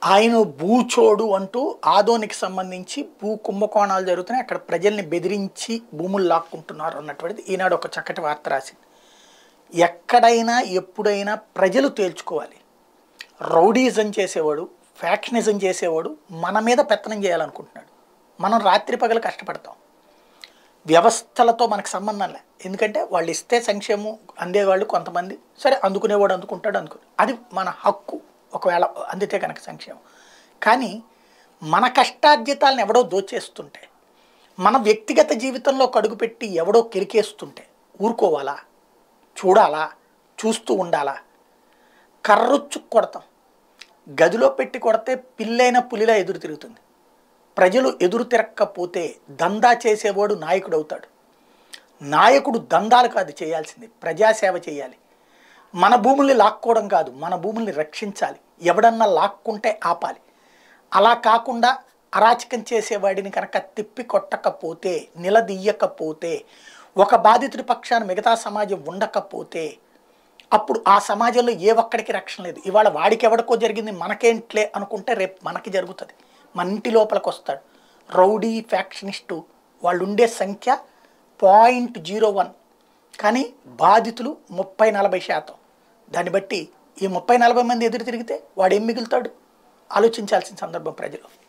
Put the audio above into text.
ఆయన భూచోడు అంటూ ఆదోనికి సంబంధించి భూ కుంభకోణాలు జరుగుతున్నాయి అక్కడ ప్రజల్ని బెదిరించి భూములు లాక్కుంటున్నారు అన్నటువంటిది ఈనాడు ఒక చక్కటి వార్త రాసింది ఎక్కడైనా ఎప్పుడైనా ప్రజలు తేల్చుకోవాలి రౌడీజం చేసేవాడు ఫ్యాక్షనిజం చేసేవాడు మన మీద పెత్తనం చేయాలనుకుంటున్నాడు మనం రాత్రి పగలు కష్టపడతాం వ్యవస్థలతో మనకు సంబంధం లే ఎందుకంటే వాళ్ళు ఇస్తే సంక్షేమం అందేవాళ్ళు కొంతమంది సరే అందుకునేవాడు అందుకుంటాడు అందుకు అది మన హక్కు ఒకవేళ అందితే కనుక సంక్షేమం కానీ మన కష్టార్జితాలను ఎవడో దోచేస్తుంటే మన వ్యక్తిగత జీవితంలో కడుగుపెట్టి ఎవడో కెరికేస్తుంటే ఊరుకోవాలా చూడాలా చూస్తూ ఉండాలా కర్రొచ్చు కొడతాం గదిలో పెట్టి కొడితే పిల్లైన పులిలా ఎదురు తిరుగుతుంది ప్రజలు ఎదురు తిరక్కపోతే దందా చేసేవాడు నాయకుడు అవుతాడు నాయకుడు దందాలు కాదు చేయాల్సింది ప్రజాసేవ చేయాలి మన భూముల్ని లాక్కోవడం కాదు మన భూముల్ని రక్షించాలి ఎవడన్నా లాక్కుంటే ఆపాలి అలా కాకుండా అరాచకం చేసేవాడిని కనుక తిప్పి కొట్టకపోతే నిలదీయకపోతే ఒక బాధితుడి పక్షాన మిగతా సమాజం ఉండకపోతే అప్పుడు ఆ సమాజంలో ఏ ఒక్కడికి రక్షణ లేదు ఇవాళ వాడికి ఎవడికో జరిగింది మనకేంట్లే అనుకుంటే రేపు మనకి జరుగుతుంది మన ఇంటి లోపలికి వస్తాడు రౌడీ ఫ్యాక్షనిస్టు వాళ్ళు ఉండే సంఖ్య పాయింట్ జీరో వన్ కానీ బాధితులు ముప్పై నలభై శాతం దాన్ని బట్టి ఈ ముప్పై నలభై మంది ఎదురు తిరిగితే వాడు ఏం మిగులుతాడు ఆలోచించాల్సిన సందర్భం ప్రజలు